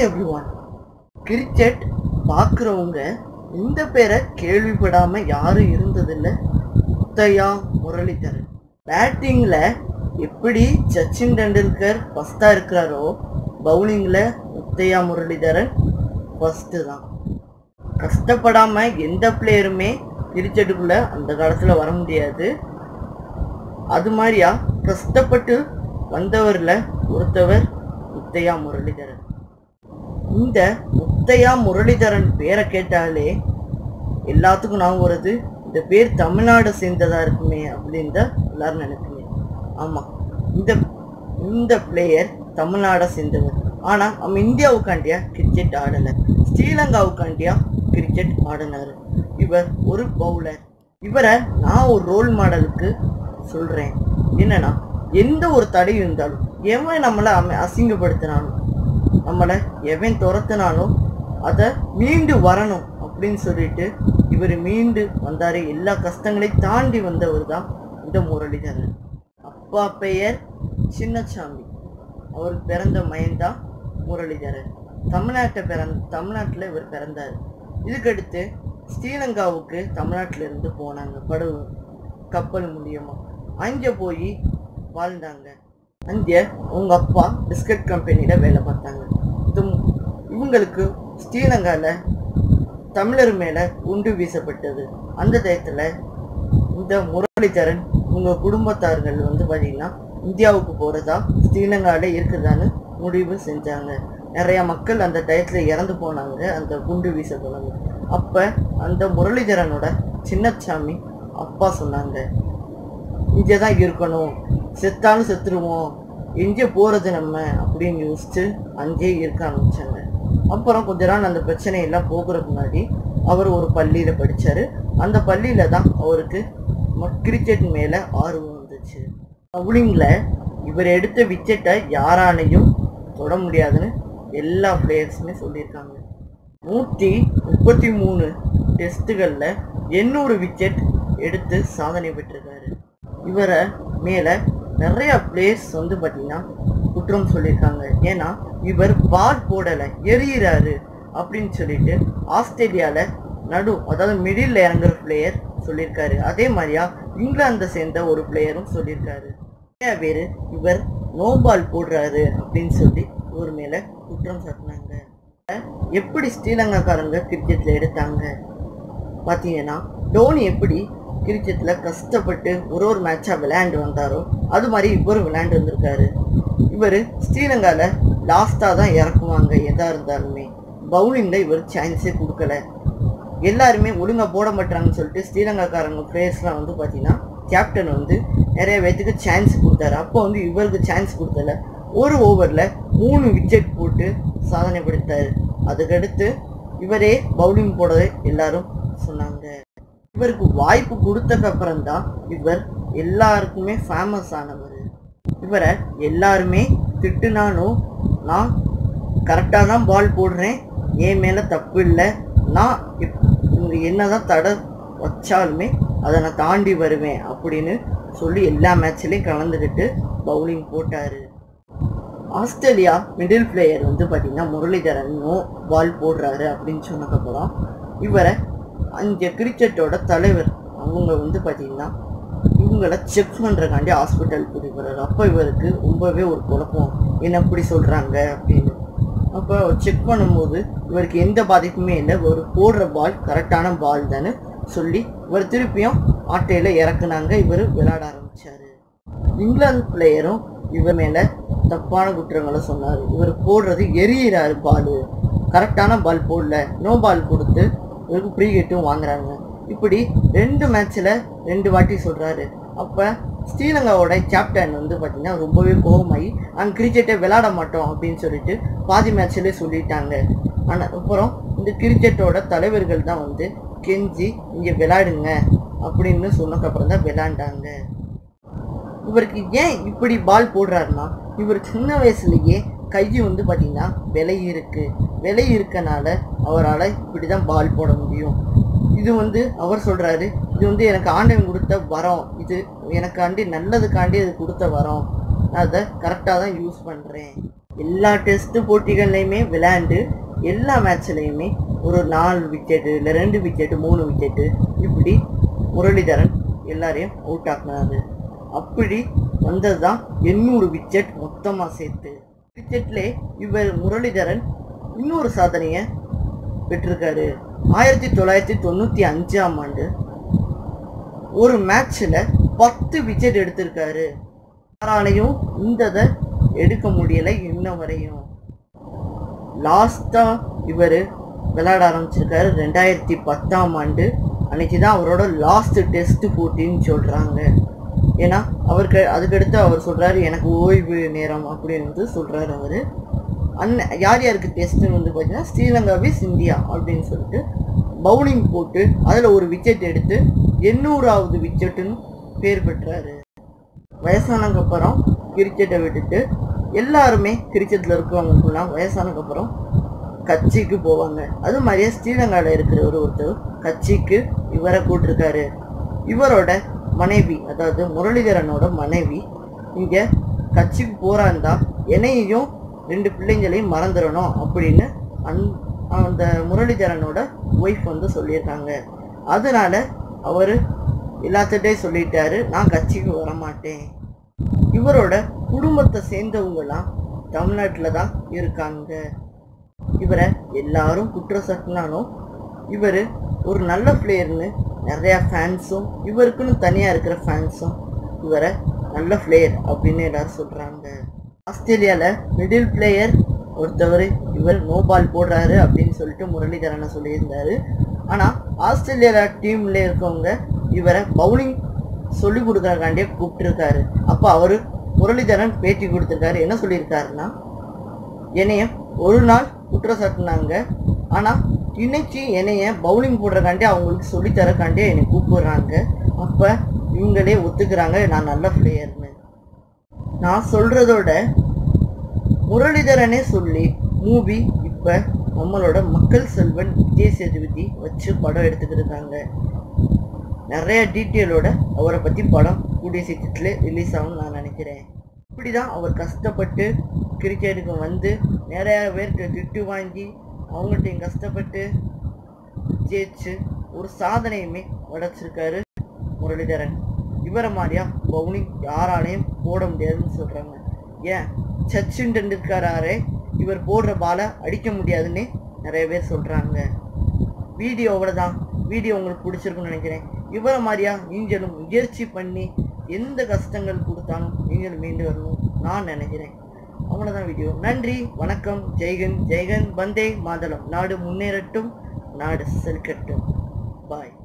hi everyone cricket பார்க்குறவங்க இந்த பேரை கேள்விப்படாமல் யாரும் இருந்ததில்லை முத்தையா முரளிதரன் பேட்டிங்கில் எப்படி சச்சின் டெண்டுல்கர் ஃபஸ்ட்டாக இருக்கிறாரோ பவுலிங்கில் முத்தையா முரளிதரன் ஃபஸ்ட்டு தான் கஷ்டப்படாமல் எந்த பிளேயருமே கிரிக்கெட்டுக்குள்ளே அந்த காலத்தில் வர முடியாது அது மாதிரியா கஷ்டப்பட்டு வந்தவரில் ஒருத்தவர் முத்தையா முரளிதரன் இந்த முத்தையா முரளிதரன் பேரை கேட்டாலே எல்லாத்துக்கும் நான் வருது இந்த பேர் தமிழ்நாடு சேர்ந்ததா இருக்குமே அப்படின்னு தான் எல்லாரும் நினைப்பீங்க ஆமாம் இந்த இந்த பிளேயர் தமிழ்நாடை சேர்ந்தவர் ஆனால் நம்ம இந்தியாவுக்காண்டியா கிரிக்கெட் ஆடலை ஸ்ரீலங்காவுக்காண்டியா கிரிக்கெட் ஆடினார் இவர் ஒரு பவுலர் இவரை நான் ஒரு ரோல் மாடலுக்கு சொல்கிறேன் என்னன்னா எந்த ஒரு தடை இருந்தாலும் எவன் நம்மளை அம அசிங்கப்படுத்தினாலும் நம்மளை எவன் துரத்தினாலும் அதை மீண்டு வரணும் அப்படின்னு சொல்லிட்டு இவர் மீண்டு வந்தார் எல்லா கஷ்டங்களையும் தாண்டி வந்தவர் தான் இந்த முரளிதரன் அப்பா பெயர் சின்னசாமி அவர் பிறந்த மயன்தான் முரளிதரன் தமிழ்நாட்டை பிறந்த தமிழ்நாட்டில் இவர் பிறந்தார் இதுக்கடுத்து ஸ்ரீலங்காவுக்கு தமிழ்நாட்டில இருந்து போனாங்க படகு கப்பல் மூலியமா அங்கே போய் வாழ்ந்தாங்க அங்கே அவங்க அப்பா பிஸ்கட் கம்பெனியில் வேலை பார்த்தாங்க இது இவங்களுக்கு ஸ்ரீலங்காவில் தமிழர் மேலே குண்டு வீசப்பட்டது அந்த டயத்தில் இந்த முரளிதரன் உங்க குடும்பத்தார்கள் வந்து பார்த்தீங்கன்னா இந்தியாவுக்கு போகிறதா ஸ்ரீலங்காவில் இருக்குதான்னு முடிவு செஞ்சாங்க நிறைய மக்கள் அந்த டயத்தில் இறந்து போனாங்க அந்த குண்டு வீச போனாங்க அப்போ அந்த முரளிதரனோட சின்னசாமி அப்பா சொன்னாங்க இங்கே தான் இருக்கணும் செத்தாலும் செத்துருவோம் எங்கே போகிறது நம்ம அப்படின்னு யோசிச்சு அங்கேயே இருக்க ஆரம்பிச்சாங்க அப்புறம் கொஞ்ச நாள் அந்த பிரச்சனையெல்லாம் போகிறதுக்கு முன்னாடி அவர் ஒரு பள்ளியில் படித்தார் அந்த பள்ளியில் தான் அவருக்கு ம- கிரிக்கெட் மேலே ஆர்வம் வந்துச்சு பவுலிங்கில் இவர் எடுத்த விக்கெட்டை யாராலையும் தொட முடியாதுன்னு எல்லா பிளேயர்ஸுமே சொல்லியிருக்காங்க நூற்றி முப்பத்தி மூணு டெஸ்ட்டுகளில் எண்ணூறு விக்கெட் எடுத்து சாதனை பெற்றிருக்காரு இவரை மேலே நிறைய பிளேயர்ஸ் வந்து பார்த்தீங்கன்னா குற்றம் சொல்லியிருக்காங்க ஏன்னா இவர் பால் போடலை எறிகிறாரு அப்படின்னு சொல்லிட்டு ஆஸ்திரேலியாவில் நடு அதாவது மிடில் இறங்குற பிளேயர் சொல்லியிருக்காரு அதே மாதிரியா இங்கிலாந்தை சேர்ந்த ஒரு பிளேயரும் சொல்லியிருக்காரு நிறைய பேர் இவர் நோ பால் போடுறாரு அப்படின்னு சொல்லி இவர் மேலே குற்றம் சாட்டினாங்க எப்படி ஸ்ரீலங்காக்காரங்க கிரிக்கெட்டில் எடுத்தாங்க பார்த்தீங்கன்னா டோனி எப்படி கிரிக்கெட்டில் கஷ்டப்பட்டு ஒரு ஒரு மேட்சாக விளையாண்டு வந்தாரோ அது மாதிரி இவரும் விளையாண்டு வந்திருக்காரு இவர் ஸ்ரீலங்காவில் லாஸ்ட்டாக தான் இறக்குவாங்க எதா இருந்தாலுமே பவுலிங்கில் இவர் சான்ஸே கொடுக்கல எல்லாருமே ஒழுங்காக போட மாட்டாங்கன்னு சொல்லிட்டு ஸ்ரீலங்காக்காரங்க பிளேயர்ஸ்லாம் வந்து பார்த்தீங்கன்னா கேப்டன் வந்து நிறைய பேர்த்துக்கு சான்ஸ் கொடுத்தாரு அப்போ வந்து இவருக்கு சான்ஸ் கொடுத்தல ஒரு ஓவரில் மூணு விக்கெட் போட்டு சாதனை படைத்தாரு அதுக்கடுத்து இவரே பவுலிங் போடவே எல்லாரும் சொன்னாங்க இவருக்கு வாய்ப்பு கொடுத்ததுக்கு அப்புறம் தான் இவர் எல்லாருக்குமே ஃபேமஸ் ஆனவர் இவரை எல்லாருமே திட்டுனாலும் நான் கரெக்டாக தான் பால் போடுறேன் என் மேலே தப்பு இல்லை நான் இப்- இவங்க என்னதான் தடை வச்சாலுமே அதை நான் தாண்டி வருவேன் அப்படின்னு சொல்லி எல்லா மேட்ச்லேயும் கலந்துக்கிட்டு பவுலிங் போட்டார் ஆஸ்திரேலியா மிடில் பிளேயர் வந்து பார்த்தீங்கன்னா முரளிதரனும் பால் போடுறாரு அப்படின்னு சொன்னதுக்கப்புறம் இவரை அங்கே கிரிக்கெட்டோட தலைவர் அவங்க வந்து பார்த்தீங்கன்னா இவங்கள செக் பண்ணுறக்காண்டி ஹாஸ்பிட்டல் கூட்டிட்டு போகிறாரு அப்போ இவருக்கு ரொம்பவே ஒரு குழப்பம் என்ன இப்படி சொல்கிறாங்க அப்படின்னு அப்போ செக் பண்ணும்போது இவருக்கு எந்த பாதிப்புமே இல்லை ஒரு போடுற பால் கரெக்டான பால் தானே சொல்லி இவர் திருப்பியும் ஆட்டையில் இறக்குனாங்க இவர் விளையாட ஆரம்பிச்சாரு இங்கிலாந்து பிளேயரும் இவர் மேலே தப்பான குற்றங்களை சொன்னார் இவர் போடுறது எரியிறாரு பால் கரெக்டான பால் போடல நோ பால் கொடுத்து இவருக்கு ஃப்ரீ ஹிட்டும் வாங்குறாங்க இப்படி ரெண்டு மேட்ச்சில் ரெண்டு வாட்டி சொல்கிறாரு அப்போ ஸ்ரீலங்காவோட கேப்டன் வந்து பார்த்தீங்கன்னா ரொம்பவே கோபமாகி நாங்கள் கிரிக்கெட்டை விளையாட மாட்டோம் அப்படின்னு சொல்லிட்டு பாதி மேட்ச்லேயே சொல்லிட்டாங்க ஆனால் அப்புறம் இந்த கிரிக்கெட்டோட தலைவர்கள் தான் வந்து கெஞ்சி இங்கே விளையாடுங்க அப்படின்னு சொன்னதுக்கப்புறம் தான் விளையாண்டாங்க இவருக்கு ஏன் இப்படி பால் போடுறாருன்னா இவர் சின்ன வயசுலயே கை வந்து பார்த்தீங்கன்னா விலை இருக்கு விலை இருக்கனால அவரால் இப்படி தான் பால் போட முடியும் இது வந்து அவர் சொல்றாரு இது வந்து எனக்கு ஆண்டவன் கொடுத்த வரம் இது எனக்காண்டி நல்லதுக்காண்டி அது கொடுத்த வரம் நான் அதை கரெக்டாக தான் யூஸ் பண்ணுறேன் எல்லா டெஸ்ட் போட்டிகள்லையுமே விளையாண்டு எல்லா மேட்ச்லையுமே ஒரு நாலு விக்கெட்டு இல்லை ரெண்டு விக்கெட்டு மூணு விக்கெட்டு இப்படி முரளிதரன் எல்லாரையும் அவுட் ஆக்குனாரு அப்படி வந்தது தான் எண்ணூறு விக்கெட் மொத்தமாக சேர்த்து கிரிக்கெட்லே இவர் முரளிதரன் இன்னொரு சாதனையை பெற்றிருக்காரு ஆயிரத்தி தொள்ளாயிரத்தி தொண்ணூற்றி அஞ்சாம் ஆண்டு ஒரு மேட்ச்சில் பத்து விக்கெட் எடுத்திருக்காரு யாராலையும் இந்த இதை எடுக்க முடியலை இன்ன வரையும் லாஸ்ட்டாக இவர் விளையாட ஆரம்பிச்சிருக்காரு ரெண்டாயிரத்தி பத்தாம் ஆண்டு அன்னைக்கு தான் அவரோட லாஸ்ட் டெஸ்ட் போட்டின்னு சொல்கிறாங்க ஏன்னா அவருக்கு அதுக்கடுத்து அவர் சொல்கிறாரு எனக்கு ஓய்வு நேரம் அப்படின்னு வந்து சொல்கிறாரு அவர் அண்ணன் யார் யாருக்கு டெஸ்ட்டுன்னு வந்து பார்த்தீங்கன்னா ஸ்ரீலங்கா விஸ் இந்தியா அப்படின்னு சொல்லிட்டு பவுலிங் போட்டு அதில் ஒரு விக்கெட் எடுத்து எண்ணூறாவது விக்கெட்டுன்னு பேர் பெற்றாரு வயசானதுக்கு அப்புறம் கிரிக்கெட்டை விட்டுட்டு எல்லாருமே கிரிக்கெட்டில் இருக்கிறவங்க ஃபுல்லாக வயசானதுக்கு அப்புறம் கட்சிக்கு போவாங்க அது மாதிரியே ஸ்ரீலங்காவில் இருக்கிறவர் ஒருத்தர் கட்சிக்கு இவரை கூட்டிருக்காரு இவரோட மனைவி அதாவது முரளிதரனோட மனைவி இங்கே கட்சிக்கு போகிறாந்தா என்னையையும் ரெண்டு பிள்ளைங்களையும் மறந்துடணும் அப்படின்னு அந் அந்த முரளிதரனோட ஒய்ஃப் வந்து சொல்லியிருக்காங்க அதனால அவர் எல்லாத்திட்டையும் சொல்லிட்டாரு நான் கட்சிக்கு வர மாட்டேன் இவரோட குடும்பத்தை சேர்ந்தவங்கலாம் தமிழ்நாட்டில் தான் இருக்காங்க இவரை எல்லாரும் குற்றம் சாட்டினாலும் இவர் ஒரு நல்ல பிளேயர்னு நிறையா ஃபேன்ஸும் இவருக்குன்னு தனியாக இருக்கிற ஃபேன்ஸும் இவரை நல்ல பிளேயர் அப்படின்னு எல்லாரும் சொல்கிறாங்க ஆஸ்திரேலியாவில் மிடில் பிளேயர் ஒருத்தவர் இவர் நோ பால் போடுறாரு அப்படின்னு சொல்லிட்டு முரளிதரனை சொல்லியிருந்தாரு ஆனால் ஆஸ்திரேலியா டீம்ல இருக்கவங்க இவரை பவுலிங் சொல்லி கொடுக்கறக்காண்டியே கூப்பிட்டுருக்காரு அப்போ அவர் முரளிதரன் பேட்டி கொடுத்துருக்காரு என்ன சொல்லியிருக்காருன்னா என்னைய ஒரு நாள் குற்றம் சாட்டினாங்க ஆனால் இன்னைக்கு என்னைய பவுலிங் போடுறக்காண்டி அவங்களுக்கு சொல்லித்தரக்காண்டி என்னை கூப்பிடுறாங்க அப்போ இவங்களே ஒத்துக்கிறாங்க நான் நல்ல பிளேயர்னு நான் சொல்கிறதோட முரளிதரனே சொல்லி மூவி இப்போ நம்மளோட மக்கள் செல்வன் விஜய் சேதுபதி வச்சு படம் எடுத்துக்கிட்டு இருக்காங்க நிறைய டீட்டெயிலோட அவரை பற்றி படம் கூடிய சீக்கிரத்தில் ரிலீஸ் ஆகும்னு நான் நினைக்கிறேன் இப்படி தான் அவர் கஷ்டப்பட்டு கிரிக்கெட்டுக்கு வந்து நிறைய பேர்கிட்ட திட்டு வாங்கி அவங்கள்ட்டையும் கஷ்டப்பட்டு ஜெயிச்சு ஒரு சாதனையுமே உடைச்சிருக்காரு முரளிதரன் இவரை மாதிரியா பவுலிங் யாராலையும் போட முடியாதுன்னு சொல்கிறாங்க ஏன் சச்சின் டெண்டுல்கராரே இவர் போடுற பாலை அடிக்க முடியாதுன்னு நிறைய பேர் சொல்கிறாங்க வீடியோ அவ்வளோதான் வீடியோ உங்களுக்கு பிடிச்சிருக்குன்னு நினைக்கிறேன் இவரை மாதிரியா நீங்களும் முயற்சி பண்ணி எந்த கஷ்டங்கள் கொடுத்தாலும் நீங்களும் மீண்டு வரணும் நான் நினைக்கிறேன் அவ்வளோதான் வீடியோ நன்றி வணக்கம் ஜெய்கன் ஜெய்கன் வந்தே மாதளம் நாடு முன்னேறட்டும் நாடு செலுக்கட்டும் பாய்